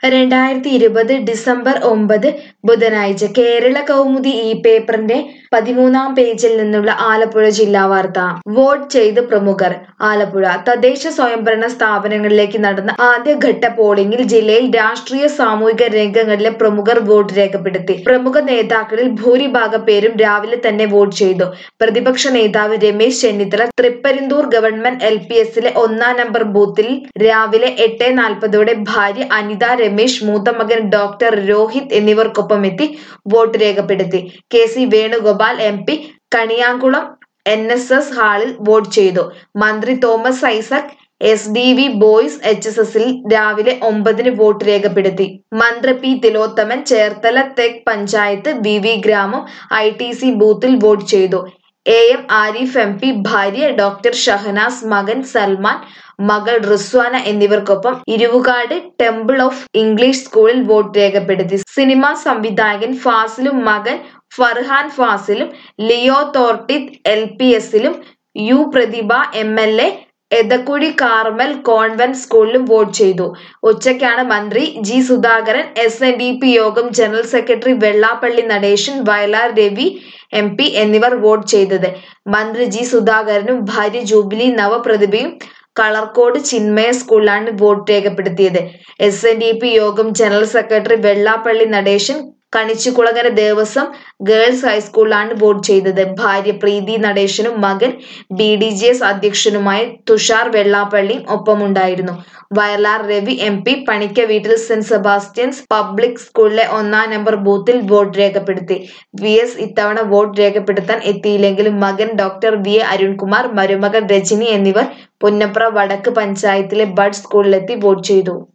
രണ്ടായിരത്തി ഇരുപത് ഡിസംബർ ഒമ്പത് ബുധനാഴ്ച കേരള കൗമുദി ഈ പേപ്പറിന്റെ പതിമൂന്നാം പേജിൽ നിന്നുള്ള ആലപ്പുഴ ജില്ലാ വാർത്ത വോട്ട് ചെയ്ത് പ്രമുഖർ ആലപ്പുഴ തദ്ദേശ സ്വയംഭരണ സ്ഥാപനങ്ങളിലേക്ക് നടന്ന ആദ്യഘട്ട പോളിംഗിൽ ജില്ലയിൽ രാഷ്ട്രീയ സാമൂഹിക രംഗങ്ങളിലെ പ്രമുഖർ വോട്ട് രേഖപ്പെടുത്തി പ്രമുഖ നേതാക്കളിൽ ഭൂരിഭാഗം പേരും രാവിലെ തന്നെ വോട്ട് ചെയ്തു പ്രതിപക്ഷ നേതാവ് Ramesh Chennithala Thripparanthur government L P എസിലെ ഒന്നാം നമ്പർ ബൂത്തിൽ രാവിലെ എട്ട് നാൽപ്പതോടെ ഭാര്യ അനിത രമേശ് മൂത്ത മകൻ ഡോക്ടർ രോഹിത് എന്നിവർക്കൊപ്പം എത്തി വോട്ട് രേഖപ്പെടുത്തി K C Venugopal M P Kaniyankulam N S S ഹാളിൽ വോട്ട് ചെയ്തു മന്ത്രി Thomas Isaac S D V boys H S എസിൽ രാവിലെ ഒമ്പതിന് വോട്ട് രേഖപ്പെടുത്തി മന്ത്രി പി തിലോത്തമൻ ചേർത്തല തെക്ക് പഞ്ചായത്ത് വി വി ഗ്രാമം ഐ ടി സി ബൂത്തിൽ വോട്ട് ചെയ്തു A M Arif M P ഭാര്യ ഡോക്ടർ ഷഹനാസ് മകൻ സൽമാൻ മകൾ റിസ്വാന എന്നിവർക്കൊപ്പം ഇരുവുകാട് ടെമ്പിൾ ഓഫ് ഇംഗ്ലീഷ് സ്കൂളിൽ വോട്ട് രേഖപ്പെടുത്തി സിനിമാ സംവിധായകൻ ഫാസിലും മകൻ ഫർഹാൻ ഫാസിലും ലിയോ തോർട്ടിത് എൽ പി എസിലും U Prathibha M L A Ethakkuzhi Carmel convent സ്കൂളിലും വോട്ട് ചെയ്തു ഉച്ചയ്ക്കാണ് മന്ത്രി G Sudhakaran S N D P യോഗം general secretary Vellappally Natesan Vayalar Ravi M P എന്നിവർ വോട്ട് ചെയ്തത് മന്ത്രി ജി സുധാകരനും ഭാര്യ ജൂബിലി നവപ്രതിഭയും കളർക്കോട് ചിന്മയ സ്കൂളിലാണ് വോട്ട് രേഖപ്പെടുത്തിയത് എസ് എൻ ഡി പി യോഗം general secretary Vellappally Natesan Kanichukulangara Devaswom girls ഹൈസ്കൂളിലാണ് വോട്ട് ചെയ്തത് ഭാര്യ പ്രീതി നടേശനും മകൻ ബി ഡി ജി എസ് അധ്യക്ഷനുമായ തുഷാർ വെള്ളാപ്പള്ളിയും ഒപ്പമുണ്ടായിരുന്നു വയലാർ രവി എം പി പണിക്ക വീട്ടിൽ സെന്റ് സെബാസ്റ്റ്യൻസ് പബ്ലിക് സ്കൂളിലെ ഒന്നാം നമ്പർ ബൂത്തിൽ വോട്ട് രേഖപ്പെടുത്തി വി എസ് ഇത്തവണ വോട്ട് രേഖപ്പെടുത്താൻ എത്തിയില്ലെങ്കിലും മകൻ ഡോക്ടർ വി എ അരുൺകുമാർ മരുമകൻ രജനി എന്നിവർ പുന്നപ്ര വടക്ക് പഞ്ചായത്തിലെ ബഡ് സ്കൂളിലെത്തി വോട്ട് ചെയ്തു